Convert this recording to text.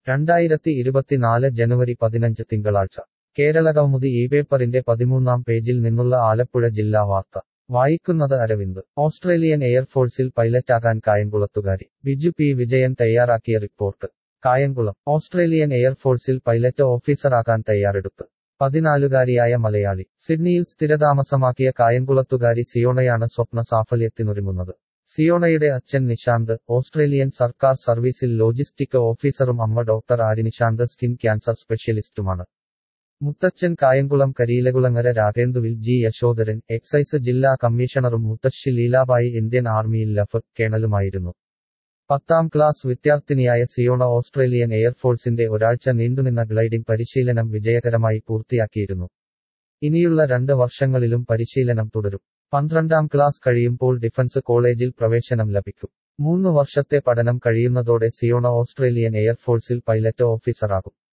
രണ്ടായിരത്തി ഇരുപത്തിനാല് ജനുവരി പതിനഞ്ച് തിങ്കളാഴ്ച കേരളകൗമുദി ഈ പേപ്പറിന്റെ പതിമൂന്നാം പേജിൽ നിന്നുള്ള ആലപ്പുഴ ജില്ലാ വാർത്ത വായിക്കുന്നത് അരവിന്ദ് ഓസ്ട്രേലിയൻ എയർഫോഴ്സിൽ പൈലറ്റാകാൻ കായംകുളത്തുകാരി ബിജു പി വിജയൻ തയ്യാറാക്കിയ റിപ്പോർട്ട് കായംകുളം ഓസ്ട്രേലിയൻ എയർഫോഴ്സിൽ പൈലറ്റ് ഓഫീസറാകാൻ തയ്യാറെടുത്ത് പതിനാലുകാരിയായ മലയാളി സിഡ്നിയിൽ സ്ഥിരതാമസമാക്കിയ കായംകുളത്തുകാരി സിയോണയാണ് സ്വപ്ന സാഫല്യത്തിനൊരുങ്ങുന്നത് സിയോണയുടെ അച്ഛൻ നിശാന്ത് ഓസ്ട്രേലിയൻ സർക്കാർ സർവീസിൽ ലോജിസ്റ്റിക് ഓഫീസറും അമ്മ doctor Aari Nishanth skin cancer സ്പെഷ്യലിസ്റ്റുമാണ് മുത്തച്ഛൻ കായംകുളം കരിയിലകുളങ്ങര രാഗേന്ദുവിൽ ജി യശോധരൻ എക്സൈസ് ജില്ലാ കമ്മീഷണറും മുത്തശ്ശി ലീലാബായി ഇന്ത്യൻ ആർമിയിൽ ലഫ് കേണലുമായിരുന്നു പത്താം ക്ലാസ് വിദ്യാർത്ഥിനിയായ സിയോണ ഓസ്ട്രേലിയൻ എയർഫോഴ്സിന്റെ ഒരാഴ്ച നീണ്ടുനിന്ന ഗ്ലൈഡിംഗ് പരിശീലനം വിജയകരമായി പൂർത്തിയാക്കിയിരുന്നു ഇനിയുള്ള രണ്ട് വർഷങ്ങളിലും പരിശീലനം തുടരും പന്ത്രണ്ടാം ക്ലാസ് കഴിയുമ്പോൾ ഡിഫൻസ് കോളേജിൽ പ്രവേശനം ലഭിക്കും മൂന്ന് വർഷത്തെ പഠനം കഴിയുന്നതോടെ സിയോണ ഓസ്ട്രേലിയൻ എയർഫോഴ്സിൽ പൈലറ്റ് ഓഫീസറാകും